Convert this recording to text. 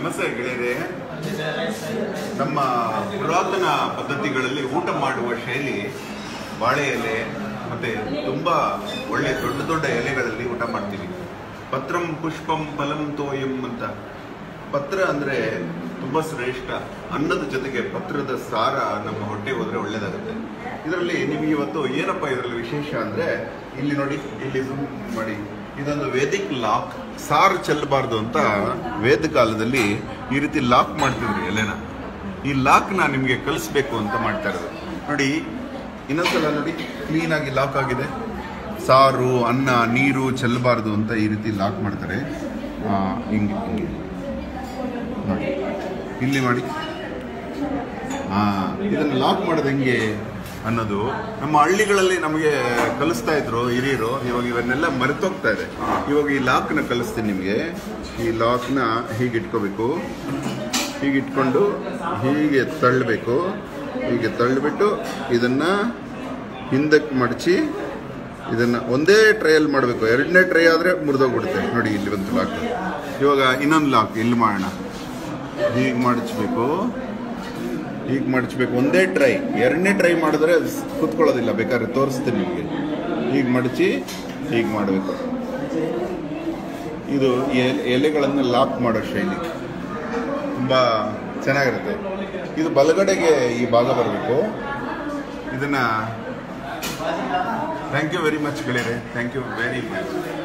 ನಮಸ್ತೆ ಗೆಳೆಯರೆ ನಮ್ಮ ಪುರಾತನ ಪದ್ಧತಿಗಳಲ್ಲಿ ಊಟ ಮಾಡುವ ಶೈಲಿ ಬಾಳೆ ಎಲೆ ಮತ್ತೆ ತುಂಬಾ ಒಳ್ಳೆ ದೊಡ್ಡ ದೊಡ್ಡ ಎಲೆಗಳಲ್ಲಿ ಊಟ ಮಾಡ್ತೀವಿ ಪತ್ರಂ ಪುಷ್ಪಂ ಫಲಂ ತೋಯಂ ಅಂತ ಪತ್ರ ಅಂದ್ರೆ ತುಂಬಾ ಶ್ರೇಷ್ಠ ಅನ್ನದ ಜೊತೆಗೆ ಪತ್ರದ ಸಾರ ನಮ್ಮ ಹೊಟ್ಟೆ ಹೋದ್ರೆ ಒಳ್ಳೇದಾಗುತ್ತೆ ಇದರಲ್ಲಿ ನಿಮಗೆ ಇವತ್ತು ಏನಪ್ಪ ಇದರಲ್ಲಿ ವಿಶೇಷ ಅಂದ್ರೆ ಇಲ್ಲಿ ನೋಡಿ ಇಲ್ಲಿ zoom ಮಾಡಿ ಇದೊಂದು ವೇದಿಕ್ ಲಾಕ್ ಸಾರು ಚೆಲ್ಲಬಾರ್ದು ಅಂತ ವೇದ ಕಾಲದಲ್ಲಿ ಈ ರೀತಿ ಲಾಕ್ ಮಾಡ್ತಿದ್ರು ಎಲೆನ ಈ ಲಾಕ್ನ ನಿಮಗೆ ಕಲಿಸ್ಬೇಕು ಅಂತ ಮಾಡ್ತಾ ಇರೋದು ನೋಡಿ ಇನ್ನೊಂದ್ಸಲ ನೋಡಿ ಕ್ಲೀನ್ ಆಗಿ ಲಾಕ್ ಆಗಿದೆ ಸಾರು ಅನ್ನ ನೀರು ಚೆಲ್ಲಬಾರ್ದು ಅಂತ ಈ ರೀತಿ ಲಾಕ್ ಮಾಡ್ತಾರೆ ಆ, ಹಿಂಗೆ ಹಿಂಗೆ ನೋಡಿ ಇಲ್ಲಿ ಮಾಡಿ ಹಾ ಇದನ್ನು ಲಾಕ್ ಮಾಡೋದು ಹೆಂಗೆ ಅನ್ನೋದು ನಮ್ಮ ಹಳ್ಳಿಗಳಲ್ಲಿ ನಮಗೆ ಕಲಿಸ್ತಾ ಇದ್ರು ಹಿರಿಯರು ಇವಾಗ ಇವನ್ನೆಲ್ಲ ಮರೆತೋಗ್ತಾ ಇದೆ ಇವಾಗ ಈ ಲಾಕ್ನ ಕಲಿಸ್ತೀನಿ ನಿಮಗೆ ಈ ಲಾಕ್ನ ಹೀಗೆ ಇಟ್ಕೋಬೇಕು ಹೀಗೆ ಇಟ್ಕೊಂಡು ಹೀಗೆ ತಳ್ಳಬೇಕು ಹೀಗೆ ತಳ್ಳಿಬಿಟ್ಟು ಇದನ್ನ ಹಿಂದಕ್ಕೆ ಮಡಚಿ ಇದನ್ನ ಒಂದೇ ಟ್ರೈಯಲ್ಲಿ ಮಾಡಬೇಕು ಎರಡನೇ ಟ್ರೈ ಆದರೆ ಮುರಿದೋಗ್ಬಿಡುತ್ತೆ ನೋಡಿ ಇಲ್ಲಿ ಒಂದು ಲಾಕ್ ಇವಾಗ ಇನ್ನೊಂದು ಲಾಕ್ ಇಲ್ಲಿ ಮಾಡೋಣ ಹೀಗೆ ಮಡಚಬೇಕು ಹೀಗೆ ಮಡಚಬೇಕು ಒಂದೇ ಟ್ರೈ ಎರಡನೇ ಟ್ರೈ ಮಾಡಿದ್ರೆ ಅದು ಸ್- ಕುತ್ಕೊಳ್ಳೋದಿಲ್ಲ ಬೇಕಾದ್ರೆ ತೋರಿಸ್ತೀನಿ ನಿಮಗೆ ಹೀಗೆ ಮಡಚಿ ಹೀಗೆ ಮಾಡಬೇಕು ಇದು ಎ- ಎಲೆಗಳನ್ನು ಲಾಕ್ ಮಾಡೋ ಶೈಲಿ ತುಂಬ ಚೆನ್ನಾಗಿರುತ್ತೆ ಇದು ಬಲಗಡೆಗೆ ಈ ಭಾಗ ಬರಬೇಕು ಇದನ್ನ ಥ್ಯಾಂಕ್ ಯು ವೆರಿ ಮಚ್ ಗೆಳೆಯರೆ ಥ್ಯಾಂಕ್ ಯು ವೆರಿ ಮಚ್